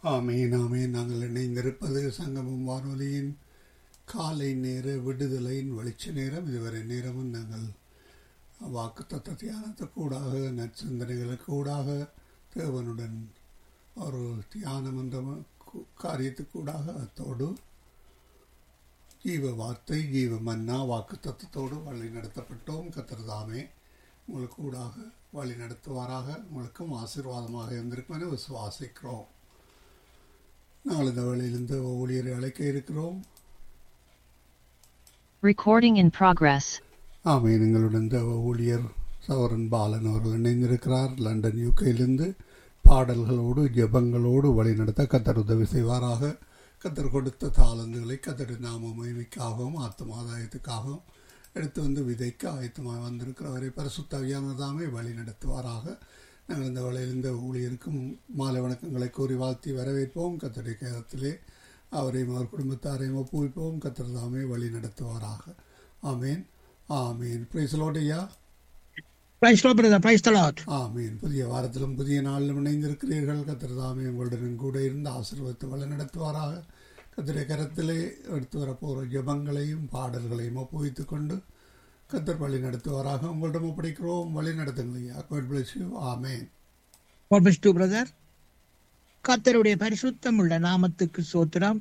ஆமீன் ஆமீன் நாங்கள் இணைந்திருப்பது சங்கமம் வானொலியின் காலை நேர விடுதலையின் வெளிச்ச நேரம் இதுவரை நேரமும் நாங்கள் வாக்கு தத்த தியானத்துக்கூடாக நற்சிந்தனைகளுக்கு ஊடாக தேவனுடன் ஒரு தியானம் என்ற கு- காரியத்துக்கூடாக அத்தோடு ஜீவ வார்த்தை ஜீவ மன்னா வாக்கு தத்துவத்தோடு வழி நடத்தப்பட்டோம் கத்திரதாமே உங்களுக்கு ஊடாக வழி நடத்துவாராக உங்களுக்கும் ஆசீர்வாதமாக இருந்திருக்கும் என விசுவாசிக்கிறோம் நாங்கள் இந்த வேளையிலிருந்து ஊழியரை அழைக்க இருக்கிறோம் Recording in progress. ஆமாம் எங்களுடன் தேவ ஊழியர் சவரன் பாலன் அவர்கள் இணைந்திருக்கிறார் லண்டன் யூகேயிலிருந்து பாடல்களோடு ஜெபங்களோடு வழிநடத்த கத்தர் உதவி செய்வாராக கத்தர் கொடுத்த தாளந்துகளை கத்தர் நாம மகிமைக்காகவும் ஆத்மாதாயத்துக்காகவும் எடுத்து வந்து விதைக்க ஆயத்தமாக வந்திருக்கிறவரை பரிசுத்தவியானதாமே வழி நடத்துவாராக நாங்கள் இந்த வேளையில் இந்த ஊழியருக்கும் மாலை வணக்கங்களை கூறி வாழ்த்தி வரவேற்போம் கத்தருடைய கேரத்திலே அவரையும் அவர் குடும்பத்தாரையும் ஒப்புவிப்போம் கத்தர் தாமே வழி நடத்துவாராக ஆமேன் ஆமீன் பிரைசலோடையா Praise the Lord, brother. Praise the Lord. ஆமீன் புதிய வாரத்திலும் புதிய நாளிலும் இணைந்திருக்கிறீர்கள் கத்தர் தாமே உங்களுடன் கூட இருந்து ஆசீர்வதித்து வழி நடத்துவாராக கத்தருடைய கரத்திலே எடுத்து வரப்போகிற ஜெபங்களையும் பாடல்களையும் ஒப்புவித்துக் கொண்டு கத்தர் வழி நடத்துவாராக உங்களிடம் ஒப்படைக்கிறோம் வழி நடத்துங்களையா God bless you. Amen God bless you, brother. கர்த்தருடைய பரிசுத்தம் உள்ள நாமத்துக்கு சோத்திரம்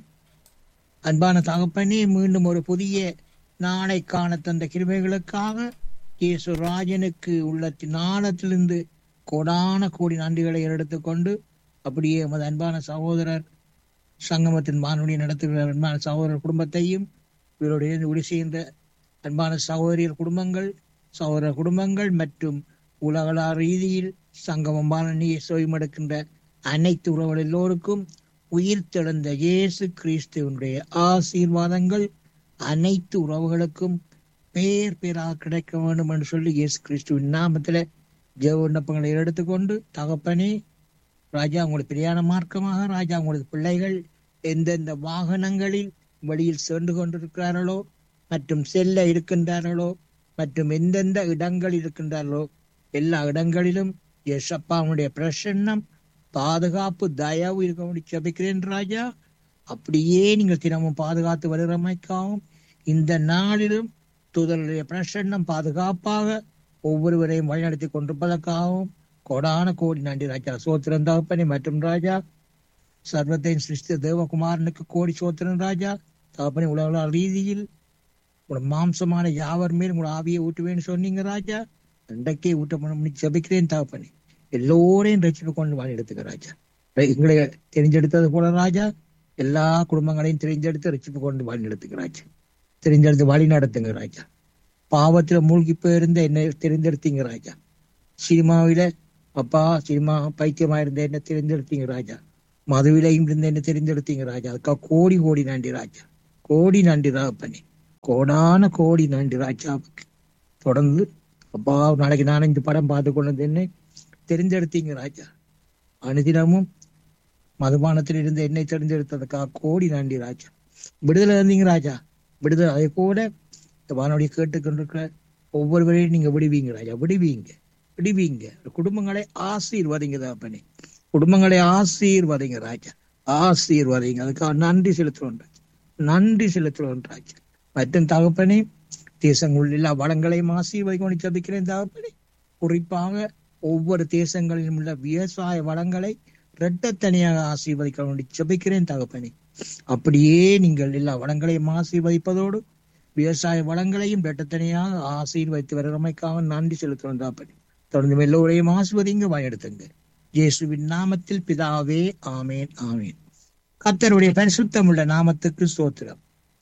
அன்பான தகப்பனே மீண்டும் ஒரு புதிய நாளை காண தந்த கிருபைகளுக்காக இயேசு ராஜனுக்கு உள்ள நாணத்திலிருந்து கோடான கோடி நன்றிகளை எடுத்துக்கொண்டு அப்படியே எமது அன்பான சகோதரர் சங்கமத்தின் வானொலி நடத்துகிற அன்பான சகோதரர் குடும்பத்தையும் இவருடைய உரி சேர்ந்த அன்பான சகோதரியர் குடும்பங்கள் சகோதர குடும்பங்கள் மற்றும் உலகளா ரீதியில் சங்கமம் வானொலியை செவிமடுக்கின்ற அனைத்து உறவுகள் எல்லோருக்கும் உயிர் தெழுந்த இயேசு கிறிஸ்துவனுடைய ஆசீர்வாதங்கள் அனைத்து உறவுகளுக்கும் பேர் பேராக கிடைக்க வேண்டும் என்று சொல்லி இயேசு கிறிஸ்துவின் நாமத்துல ஜெவ விண்ணப்பங்களை எடுத்துக்கொண்டு தகப்பனே ராஜா உங்களுக்கு பிரியான மார்க்கமாக ராஜா உங்களது பிள்ளைகள் எந்தெந்த வாகனங்களில் வழியில் சென்று கொண்டிருக்கிறார்களோ மற்றும் செல்ல இருக்கின்றார்களோ மற்றும் எந்தெந்த இடங்களில் இருக்கின்றார்களோ எல்லா இடங்களிலும் எசப்பாவுடைய பிரசன்னம் பாதுகாப்பு தயவு இருக்க ஜபிக்கிறேன் ராஜா அப்படியே நீங்கள் தினமும் பாதுகாத்து வருகிறமைக்காகவும் இந்த நாளிலும் தூதருடைய பிரசன்னம் பாதுகாப்பாக ஒவ்வொருவரையும் வழிநடத்தி கொண்டிருப்பதற்காகவும் கோடான கோடி நன்றி ராஜா சோத்திரன் தகப்பனே மற்றும் ராஜா சர்வத்தையும் சிருஷ்டி தேவகுமாரனுக்கு கோடி சோத்திரன் ராஜா தகப்பனே உலக ரீதியில் உங்களோட மாம்சமான யாவர் மேல் உங்களோட ஆவியை ஊட்டுவேன்னு சொன்னீங்க ராஜா அன்றைக்கே ஊட்ட ஜபிக்கிறேன் தகப்பனே எல்லோரையும் ரட்சிப்பு கொண்டு வாழ எடுத்துக்க ராஜா எங்களை தெரிஞ்செடுத்தது போல ராஜா எல்லா குடும்பங்களையும் தெரிஞ்செடுத்து ரட்சிப்பு கொண்டு வாழி நடத்துங்க ராஜா தெரிஞ்செடுத்து வழி நடத்துங்க ராஜா பாவத்துல மூழ்கி போயிருந்த என்னை தெரிந்தெடுத்தீங்க ராஜா சினிமாவில அப்பா சினிமா பைத்தியமா இருந்த என்ன தெரிந்தெடுத்தீங்க ராஜா மதுவிலையும் இருந்த என்ன தெரிந்தெடுத்தீங்க ராஜா அதுக்காக கோடி கோடி நன்றி ராஜா கோடி நன்றி ராப்பனே கோடான கோடி நன்றி ராஜாவுக்கு தொடர்ந்து அப்பா நாளைக்கு நான் இந்த படம் பார்த்து கொண்டு வந்து என்னை தெரிந்தெடுத்தீங்க ராஜா அனுதினமும் மதுபானத்தில் இருந்து என்னை தெரிந்தெடுத்ததுக்காக கோடி நன்றி ராஜா விடுதலை இருந்தீங்க ராஜா விடுதலை அதே போல இந்த வானொலி கேட்டுக்கொண்டிருக்கிற ஒவ்வொருவரையும் நீங்க விடுவீங்க ராஜா விடுவீங்க விடுவீங்க குடும்பங்களை ஆசீர்வதிங்க தகப்பனே குடும்பங்களை ஆசீர்வதிங்க ராஜா ஆசீர்வதிங்க அதுக்காக நன்றி செலுத்துறோம் ராஜா நன்றி செலுத்துறோம் ராஜா மற்றும் தகப்பனே தேசங்களில் எல்லா வளங்களையும் ஆசீர்வதிக்கொண்டு ஜபிக்கிறேன் தகப்பனே குறிப்பாக ஒவ்வொரு தேசங்களிலும் உள்ள விவசாய வளங்களை இரட்டத்தனியாக ஆசீர்வதிக்க வேண்டி ஜபிக்கிறேன் தகப்பனே அப்படியே நீங்கள் எல்லா வளங்களையும் ஆசீர்வதிப்பதோடு விவசாய வளங்களையும் இரட்டத்தனியாக ஆசீர்வதித்து வருகிறமைக்காக நன்றி செலுத்துகிறோம் தகப்பனே தொடர்ந்து எல்லோரையும் ஆசிர்வதிங்க வாயெடுத்துங்க இயேசுவின் நாமத்தில் பிதாவே ஆமேன் ஆமேன் கர்த்தருடைய பரிசுத்தம் உள்ள நாமத்துக்கு ஸ்தோத்திரம்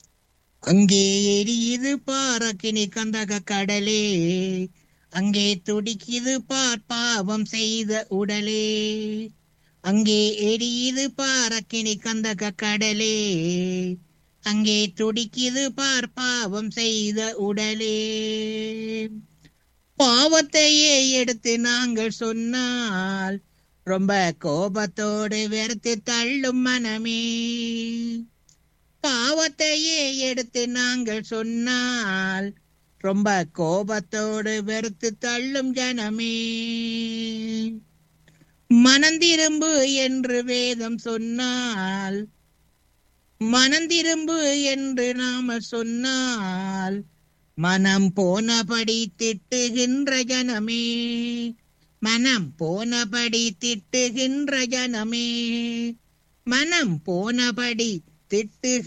அங்கே எரியுது பாரக்கினி கந்தக கடலே அங்கே துடிக்குது பார் பாவம் செய்த உடலே அங்கே எரியுது பாரக்கினி கந்தக கடலே அங்கே துடிக்குது பார் பாவம் செய்த உடலே பாவத்தையே எடுத்து நாங்கள் சொன்னால் ரொம்ப கோபத்தோடு வெறுத்து தள்ளும் மனமே பாவத்தையே எடுத்து நாங்கள் சொன்னால் ரொம்ப கோபத்தோடு வெறுத்து தள்ளும் ஜனமே மனந்திரும்பு என்று வேதம் சொன்னால் மனந்திரும்பு என்று நாம சொன்னால் மனம் போனபடி திட்டுகின்ற ஜனமே மனம் போனபடி திட்டுகின்ற ஜனமே மனம் போனபடி திட்டு